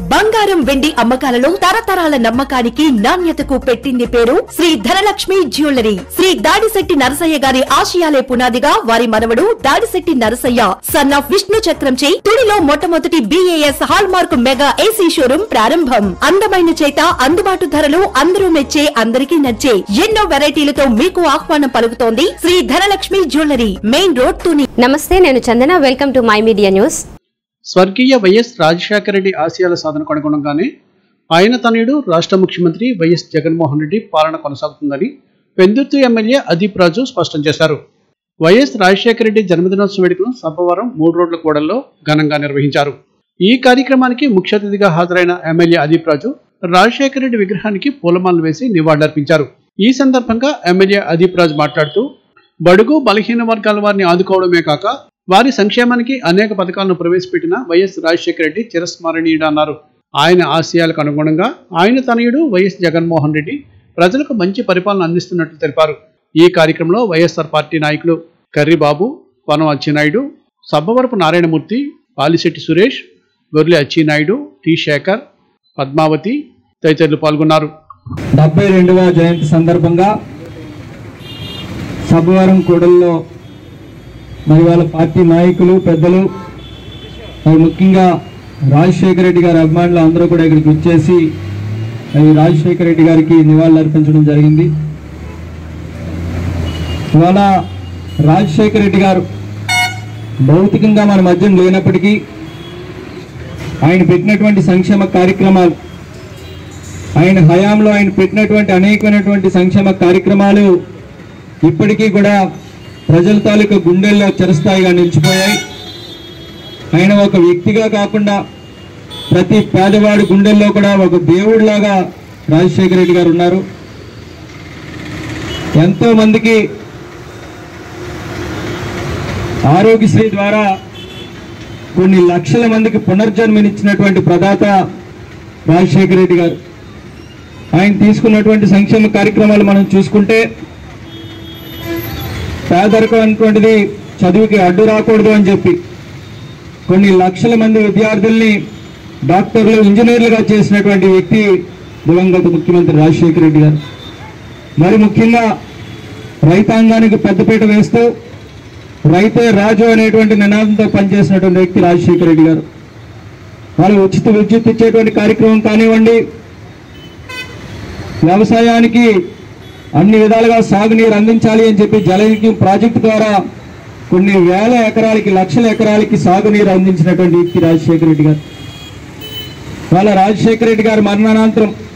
బంగారం వెండి అమ్మకాలలో తరతరాల నమ్మకానికి నాణ్యతకు పెట్టింది పేరు శ్రీ ధనలక్ష్మి జ్యువెలరీ శ్రీ దాడిశెట్టి నరసయ్య గారి ఆశయాలే పునాదిగా వారి మనవడు దాడిశెట్టి నరసయ్య సన్ ఆఫ్ విష్ణు చక్రంచే తుడిలో మొట్టమొదటి బీఏఎస్ hallmark mega AC showroom ప్రారంభం అందమైన చేత అందుబాటు ధరలు అందరూ మెచ్చే అందరికీ నచ్చే ఎన్నో వెరైటీలతో మీకు ఆహ్వానం పలుకుతోంది Shri Dhanalakshmi jewellery main road Tuni నమస్తే నేను Chandana welcome to my media news స్వర్గీయ వైఎస్ రాజశేఖర రెడ్డి ఆశయాల సాధనకు అనుగుణంగానే ఆయన తనయుడు రాష్ట్ర ముఖ్యమంత్రి వైఎస్ జగన్మోహన్ రెడ్డి పాలన కొనసాగుతుందని పెందుర్తి ఎమ్మెల్యే అదీప్ రాజు స్పష్టం చేశారు వైఎస్ రాజశేఖర రెడ్డి జన్మదినోత్సవ వేడుకను సబ్బవరం మూడు రోడ్ల కూడల్లో ఘనంగా నిర్వహించారు ఈ కార్యక్రమానికి ముఖ్య అతిథిగా హాజరైన ఎమ్మెల్యే అదీప్ రాజు రాజశేఖర రెడ్డి విగ్రహానికి పూలమాలలు వేసి నివాళులర్పించారు ఈ సందర్భంగా ఎమ్మెల్యే అదీప్ రాజు మాట్లాడుతూ బడుగు బలహీన వర్గాల వారిని ఆదుకోవడమే కాక వారి సంక్షేమానికి అనేక పథకాలను ప్రవేశపెట్టిన వైఎస్ రాజశేఖర రెడ్డి చిరస్మరణీయుడు అన్నారు ఆయన ఆశయాలకు అనుగుణంగా ఆయన తనయుడు వైఎస్ జగన్మోహన్ రెడ్డి ప్రజలకు మంచి పరిపాలన అందిస్తున్నట్లు తెలిపారు ఈ కార్యక్రమంలో వైఎస్ఆర్ పార్టీ నాయకులు కర్రిబాబు వనం అచ్చినాయుడు సబ్బవరపు నారాయణమూర్తి పాలిశెట్టి సురేష్ గొర్రె అచ్చినాయుడు టి శేఖర్ పద్మావతి తదితరులు పాల్గొన్నారు డెబ్బై రెండవ జయంతి సందర్భంగా సభవరం కూడల్లో మరి వాళ్ళ పార్టీ నాయకులు పెద్దలు మరి ముఖ్యంగా రాజశేఖర రెడ్డి గారి అభిమానులు అందరూ కూడా ఇక్కడికి వచ్చేసి మరి రాజశేఖర రెడ్డి గారికి నివాళులు అర్పించడం జరిగింది ఇవాళ రాజశేఖర రెడ్డి గారు భౌతికంగా మన మధ్య లేనప్పటికీ ఆయన పెట్టినటువంటి సంక్షేమ కార్యక్రమాలు ఆయన హయాంలో ఆయన పెట్టినటువంటి అనేకమైనటువంటి సంక్షేమ కార్యక్రమాలు ఇప్పటికీ కూడా ప్రజల తాలూకా గుండెల్లో చిరస్థాయిగా నిలిచిపోయాయి ఆయన ఒక వ్యక్తిగా కాకుండా ప్రతి పేదవాడి గుండెల్లో కూడా ఒక దేవుడిలాగా రాజశేఖర రెడ్డి గారు ఉన్నారు ఎంతో మందికి ఆరోగ్యశ్రీ ద్వారా కొన్ని లక్షల మందికి పునర్జన్మనిచ్చినటువంటి ప్రదాత రాజశేఖర రెడ్డి గారు ఆయన తీసుకున్నటువంటి సంక్షేమ కార్యక్రమాలు మనం చూసుకుంటే పేదరికం అనేటువంటిది చదువుకి అడ్డు రాకూడదు అని చెప్పి కొన్ని లక్షల మంది విద్యార్థుల్ని డాక్టర్లు ఇంజనీర్లుగా చేసినటువంటి వ్యక్తి దివంగత ముఖ్యమంత్రి రాజశేఖర రెడ్డి గారు మరి ముఖ్యంగా రైతాంగానికి పెద్దపీట వేస్తూ రైతే రాజు అనేటువంటి నినాదంతో పనిచేసినటువంటి వ్యక్తి రాజశేఖర రెడ్డి గారు వాళ్ళు ఉచిత విద్యుత్ ఇచ్చేటువంటి కార్యక్రమం కానివ్వండి వ్యవసాయానికి అన్ని విధాలుగా సాగునీరు అందించాలి అని చెప్పి జలయజ్ఞం ప్రాజెక్టు ద్వారా కొన్ని వేల ఎకరాలకి లక్షల ఎకరాలకి సాగునీరు అందించినటువంటి వ్యక్తి రాజశేఖర రెడ్డి గారు వాళ్ళ రాజశేఖర రెడ్డి గారి మరణానంతరం